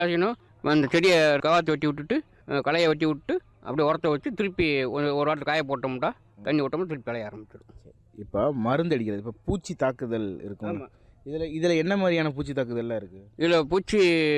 செய்யணும் அந்த செடியை கவாத்து வெட்டி விட்டுட்டு அஹ், களையை வெட்டி விட்டு அப்படியே உரத்தை வச்சு திருப்பி ஒரு ஒரு வாரத்தில் காய போட்டோம்னா தண்ணி விட்டோம்னா திருப்பி விளைய ஆரம்பிச்சிடும் இப்போ மருந்து அடிக்கிறது இப்போ பூச்சி தாக்குதல் இருக்கும் ஆமாம் இதில் இதில் என்ன மாதிரியான பூச்சி தாக்குதல்லாம் இருக்குது இதில் பூச்சி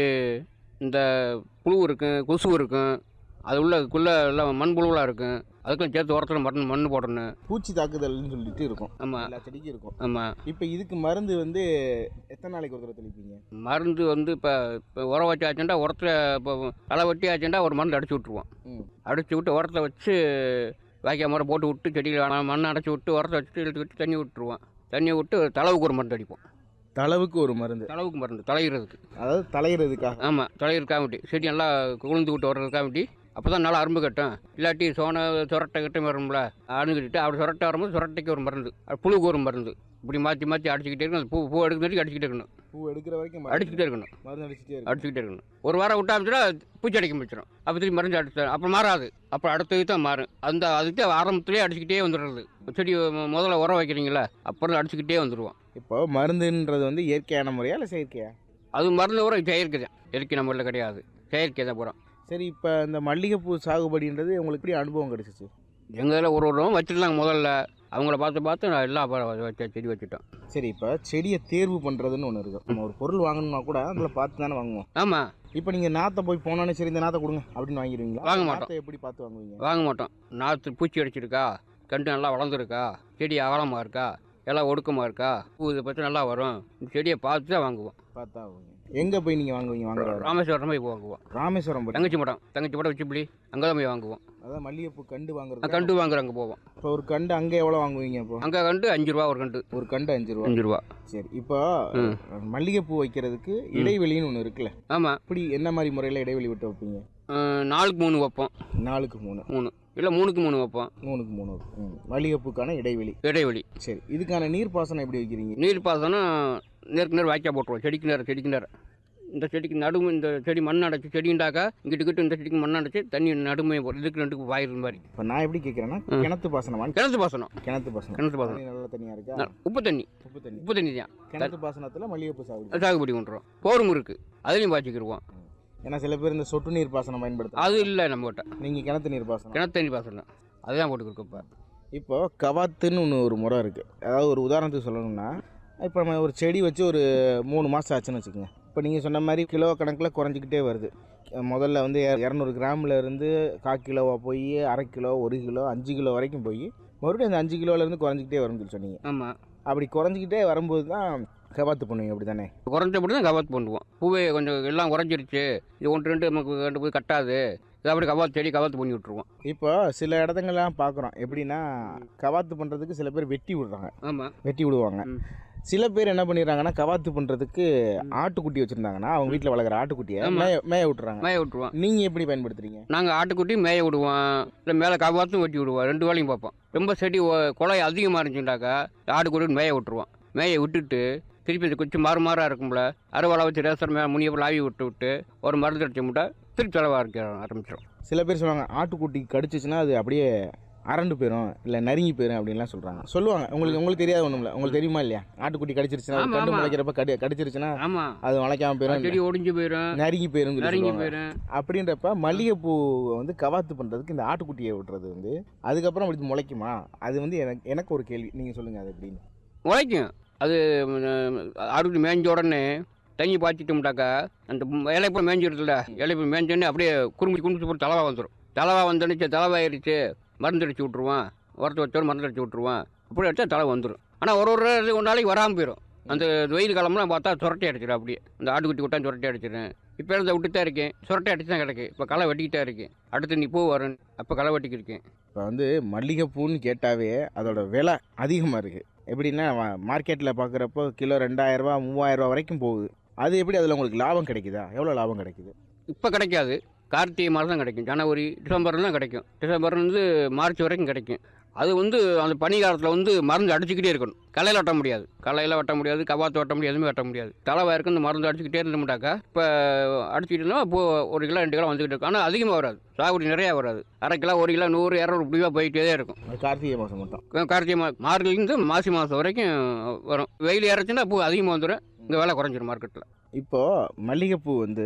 இந்த புழு இருக்கும் கொசு இருக்கும் அது உள்ளக்குள்ளே எல்லாம் மண்புழுவெலாம் இருக்கும் அதுக்கெல்லாம் சேர்த்து உரத்தில் மண் மண் போடணும் பூச்சி தாக்குதல்னு சொல்லிட்டு இருக்கும் ஆமாம் எல்லா செடிக்கும் இருக்கும் ஆமாம் இப்போ இதுக்கு மருந்து வந்து எத்தனை நாளைக்கு ஒரு தடவை தெளிப்பீங்க மருந்து வந்து இப்போ இப்போ உரம் வச்சு ஆச்சுண்டா உரத்தில் இப்போ களை வெட்டி ஆச்சுண்டா ஒரு மருந்து அடிச்சு விட்ருவோம் ம் அடிச்சு விட்டு உரத்தை வச்சு வாய்க்கால் முறை போட்டு விட்டு செடியில் மண்ணை அடைச்சி விட்டு உரத்தை வச்சு இழுத்து விட்டு தண்ணி விட்டுருவோம் தண்ணி விட்டு தளவுக்கு ஒரு மருந்து அடிப்போம் தளவுக்கு ஒரு மருந்து தளவுக்கு மருந்து தலையிறதுக்கு அதாவது தலையிறதுக்காக ஆமாம் தலையிருக்காக வேண்டி செடி நல்லா குளிர்ந்து விட்டு வர்றதுக்காக வேண்டி அப்போ தான் நல்லா அரும்பு கட்டும் இல்லாட்டி சோனை சுரட்டை கிட்ட வரும்ல அணுகிட்டு அப்படி சுரட்டை வரும்போது சுரட்டைக்கு ஒரு மருந்து அது புழுக்கு ஒரு மருந்து இப்படி மாற்றி மாற்றி அடிச்சுக்கிட்டே இருக்கணும் பூ பூ எடுக்கிறதுக்கு அடிச்சுக்கிட்டே இருக்கணும் பூ எடுக்கிற வரைக்கும் மருந்து- அடிச்சுக்கிட்டே இருக்கணும் மருந்து அடிச்சுட்டே இருக்கும் அடிச்சுக்கிட்டே இருக்கணும் ஒரு வாரம் விட்டா ஆரம்பிச்சுன்னா பூச்சி அடிக்க முடிச்சிடும் அப்போ திரும்பி மருந்து அடிச்சு அப்புறம் மாறாது அப்புறம் அடுத்தது தான் மாறும் அந்த அதுக்கு ஆரம்பத்திலே அடிச்சுக்கிட்டே வந்துடுறது செடி மு- முதல்ல உரம் வைக்கிறீங்களா அப்புறம் அடிச்சுக்கிட்டே வந்துடுவோம் இப்போ மருந்துன்றது வந்து இயற்கையான முறையா இல்லை செயற்கையா அது மருந்து உரம் செயற்கை தான் இயற்கை நம்மளில் கிடையாது செயற்கை தான் உரம் சரி இப்போ இந்த மல்லிகைப்பூ சாகுபடின்றது உங்களுக்கு எப்படி அனுபவம் கிடைச்சிச்சு எங்கள் இதில் ஒரு ஒரு வச்சுருந்தாங்க முதல்ல அவங்கள பார்த்து பார்த்து நான் எல்லாம் அப்புறம் வச்ச செடி வச்சுட்டோம் சரி இப்போ செடியை தேர்வு பண்ணுறதுன்னு ஒன்று இருக்குது நம்ம ஒரு பொருள் வாங்கணும்னா கூட அதில் பார்த்து தானே வாங்குவோம் ஆமாம் இப்போ நீங்கள் நாற்றை போய் போனாலும் சரி இந்த நாற்றை கொடுங்க அப்படின்னு வாங்கிடுவீங்களா வாங்க மாட்டோம். நாற்றை எப்படி பார்த்து வாங்குவீங்க வாங்க மாட்டோம் நாற்று பூச்சி அடிச்சிருக்கா கண்டு நல்லா வளர்ந்துருக்கா செடி அகலமாக இருக்கா எல்லாம் ஒடுக்கமாக இருக்கா பூ இதை பற்றி நல்லா வரும் இந்த செடியை பார்த்து தான் வாங்குவோம் பார்த்தா வாங்குவீங்க எங்கே போய் நீங்கள் வாங்குவீங்க வாங்குற ராமேஸ்வரம் போய் வாங்குவோம் ராமேஸ்வரம் போய் தங்கச்சி மடம் தங்கச்சி மடம் வச்சுப்பிடி அங்கே தான் போய் வாங்குவோம் அதான் மல்லிகைப்பூ கண்டு நான் வாங்குறது கண்டு வாங்குறங்க போவோம் இப்போ ஒரு கண்டு அங்கே எவ்வளோ வாங்குவீங்க இப்போ அங்கே கண்டு அஞ்சு ரூபா ஒரு கண்டு ஒரு கண்டு அஞ்சு ரூபா அஞ்சு ரூபா சரி இப்போ ம். மல்லிகைப்பூ வைக்கிறதுக்கு இடைவெளின்னு ஒன்று இருக்குல்ல ஆமாம் இப்படி என்ன மாதிரி முறையில் இடைவெளி விட்டு வைப்பீங்க நாலுக்கு மூணு வைப்போம் நாலுக்கு மூணு மூணு இல்லை மூணுக்கு மூணு வைப்போம் மூணுக்கு மூணு ம் மல்லிகைப்பூக்கான இடைவெளி இடைவெளி சரி இதுக்கான நீர்ப்பாசனம் எப்படி வைக்கிறீங்க நீர் பாசனம் நேருக்கு நேரம் வாய்க்கா போட்டுருவோம் செடிக்கு நேரம் செடிக்கு நேரம் இந்த செடிக்கு நடுவு இந்த செடி மண் அடைச்சி செடிண்டாக்கா இங்கிட்டு கிட்ட இந்த செடிக்கு மண் அடைச்சி தண்ணி நடுமையை போட்டு இதுக்கு ரெண்டுக்கு பாயிறது மாதிரி இப்போ நான் எப்படி கேட்குறேன்னா ம். கிணத்து பாசனமான்னு கிணத்து பாசனம் கிணத்து பாசனம் கிணத்து பாசனம் தண்ணி நல்ல தண்ணியாக இருக்கா ந- உப்பு தண்ணி உப்பு தண்ணி உப்பு தண்ணி தான் கிணத்து பாசனத்தில் மல்லிகைப்பூ சாகுபடி அது சாகுபடி பண்ணுறோம் போரும் இருக்குது அதுலேயும் பாய்ச்சிக்கிடுவோம் ஏன்னா சில பேர் இந்த சொட்டு நீர் பாசனம் பயன்படுத்த அது இல்லை நம்மகிட்ட நீங்கள் கிணத்து நீர் பாசனம் கிணத்து தண்ணி பாசனம் அதுதான் போட்டுக்கிருக்கோம் இப்போ இப்போ கவாத்துன்னு ஒன்று ஒரு முறை இருக்குது அதாவது ஒரு உதாரணத்துக்கு சொல்லணும்னா இப்போ நம்ம ஒரு செடி வச்சு ஒரு மூணு மாதம் ஆச்சுன்னு வச்சுக்கோங்க இப்போ நீங்கள் சொன்ன மாதிரி கிலோ கணக்கில் குறைஞ்சிக்கிட்டே வருது முதல்ல வந்து இர- இரநூறு கிராமில் இருந்து கால் கிலோவாக போய் அரை கிலோ ஒரு கிலோ அஞ்சு கிலோ வரைக்கும் போய் மறுபடியும் அந்த அஞ்சு கிலோலேருந்து குறைஞ்சிக்கிட்டே வரும்னு சொல்லி சொன்னீங்க ஆமாம் அப்படி குறைஞ்சிக்கிட்டே வரும்போது தான் கவாத்து பண்ணுவீங்க அப்படி தானே குறைஞ்சபடி தான் கவாத்து பண்ணுவோம் பூவே கொஞ்சம் எல்லாம் குறைஞ்சிருச்சு இது ஒன்று ரெண்டு நமக்கு ரெண்டு போய் கட்டாது இது அப்படி கவாத்து செடி கவாத்து பண்ணி விட்ருவோம் இப்போ சில இடத்துங்கள்லாம் பார்க்குறோம் எப்படின்னா கவாத்து பண்ணுறதுக்கு சில பேர் வெட்டி விடுறாங்க ஆமாம் வெட்டி விடுவாங்க ம். சில பேர் என்ன பண்ணிடுறாங்கன்னா கவாத்து பண்ணுறதுக்கு ஆட்டுக்குட்டி வச்சுருந்தாங்கன்னா அவங்க வீட்டில் வளர்க்குற ஆட்டுக்குட்டியை ஆமா. மேய மேய விட்டுறாங்க மேய விட்ருவோம் நீங்கள் எப்படி பயன்படுத்துறீங்க நாங்கள் ஆட்டுக்குட்டி மேய விடுவோம் இல்லை மேலே கவாத்தும் வெட்டி விடுவோம் ரெண்டு வேலையும் பார்ப்போம் ரொம்ப செடி ஒ- குலை அதிகமாக இருந்துச்சுட்டாக்கா ஆட்டுக்குட்டி மேய விட்டுருவோம் மேய விட்டுட்டு திருப்பி இந்த குச்சி மாறு மாறாக இருக்கும்ல அறுவலை வச்சு ரேசர் மே முனியப்பில் ஆவி விட்டு விட்டு ஒரு மருந்து அடிச்சு முட்டை திருப்பி செலவாக இருக்க ஆரம்பிச்சிடும் சில பேர் சொல்லுவாங்க ஆட்டுக்குட்டி கடிச்சிச்சுன்னா அது அப்படியே அரண்டு போயிடும் இல்லை நறுங்கி போயிடும் அப்படின்லாம் சொல்கிறாங்க சொல்லுவாங்க உங்களுக்கு உங்களுக்கு தெரியாது ஒன்றும் இல்லை உங்களுக்கு தெரியுமா இல்லையா ஆட்டுக்குட்டி கடிச்சிருச்சுன்னா அது ஆமா, கண்டு ஆமா. முளைக்கிறப்ப கடி கடிச்சிருச்சுன்னா ஆமாம் அது முளைக்காம போயிடும் செடி ஒடிஞ்சு போயிடும் நறுங்கி போயிடும் சொல்லி நறுங்கி சொல்லுவாங்க. போயிடும் அப்படின்றப்ப மல்லிகைப்பூ வந்து கவாத்து பண்ணுறதுக்கு இந்த ஆட்டுக்குட்டியை விட்டுறது வந்து அதுக்கப்புறம் அப்படி முளைக்குமா அது வந்து எனக்கு எனக்கு ஒரு கேள்வி நீங்கள் சொல்லுங்கள் அது எப்படின்னு உழைக்கும் அது ஆட்டுக்குட்டி மேய்ஞ்ச உடனே தண்ணி பாய்ச்சிட்டோம்டாக்கா அந்த இலைப்பூ மேய்ஞ்சிருதுல இலைப்பூ மேய்ஞ்சோடனே அப்படியே குறும்பி குறும்பி போட்டு தலைவா வந்துடும் தலைவா வந்துடுச்சு தலைவாயிருச்சு மருந்து அடிச்சு விட்ருவான் உரத்தை வச்சோம் மருந்து அடிச்சு விட்ருவான் அப்படி அடிச்சா தலை வந்துடும் ஆனால் ஒரு ஒரு இது ஒரு நாளைக்கு வராமல் போயிடும் அந்த வெயில் காலம்லாம் பார்த்தா சுரட்டை அடிச்சிடும் அப்படியே அந்த ஆட்டுக்குட்டி விட்டா சுரட்டை அடிச்சிடும் இப்போ இருந்த விட்டு தான் இருக்கேன் சுரட்டை அடிச்சு தான் கிடக்கு இப்போ களை வெட்டிக்கிட்டே இருக்கேன் அடுத்து நீ பூ வரும் அப்போ களை வெட்டிக்கிருக்கேன் இப்போ வந்து மல்லிகைப்பூன்னு கேட்டாவே அதோட விலை அதிகமாக இருக்குது எப்படின்னா மார்க்கெட்டில் பார்க்குறப்போ கிலோ ரெண்டாயிரரூபா மூவாயிரரூபா வரைக்கும் போகுது அது எப்படி அதில் உங்களுக்கு லாபம் கிடைக்குதா எவ்வளோ லாபம் கிடைக்குது இப்போ கிடைக்காது கார்த்திகை மாதம் தான் கிடைக்கும் ஜனவரி டிசம்பர்ல தான் கிடைக்கும் டிசம்பர்லேருந்து மார்ச் வரைக்கும் கிடைக்கும் அது வந்து அந்த பனி காலத்தில் வந்து மருந்து அடிச்சுக்கிட்டே இருக்கணும் களையில் வெட்ட முடியாது களையில் வெட்ட முடியாது கவாத்து வெட்ட முடியாது எதுவுமே வெட்ட முடியாது தலைவாயிருக்கு இந்த மருந்து அடிச்சுக்கிட்டே இருந்தோம்டாக்கா இப்போ அடிச்சுக்கிட்டு இருந்தோம் இப்போ ஒரு கிலோ ரெண்டு கிலோ வந்துக்கிட்டு இருக்கும் ஆனால் அதிகமாக வராது சாகுபடி நிறையா வராது அரை கிலோ ஒரு கிலோ நூறு இரநூறு இப்படிவா போயிட்டே தான் இருக்கும் அது கார்த்திகை மாதம் மட்டும் கார்த்திகை மா மார்கழிலேருந்து மாசி மாதம் வரைக்கும் வரும் வெயில் இறச்சுன்னா பூ அதிகமாக வந்துடும் இங்கே விலை குறைஞ்சிரும் மார்க்கெட்டில் இப்போது மல்லிகைப்பூ வந்து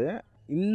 இந்த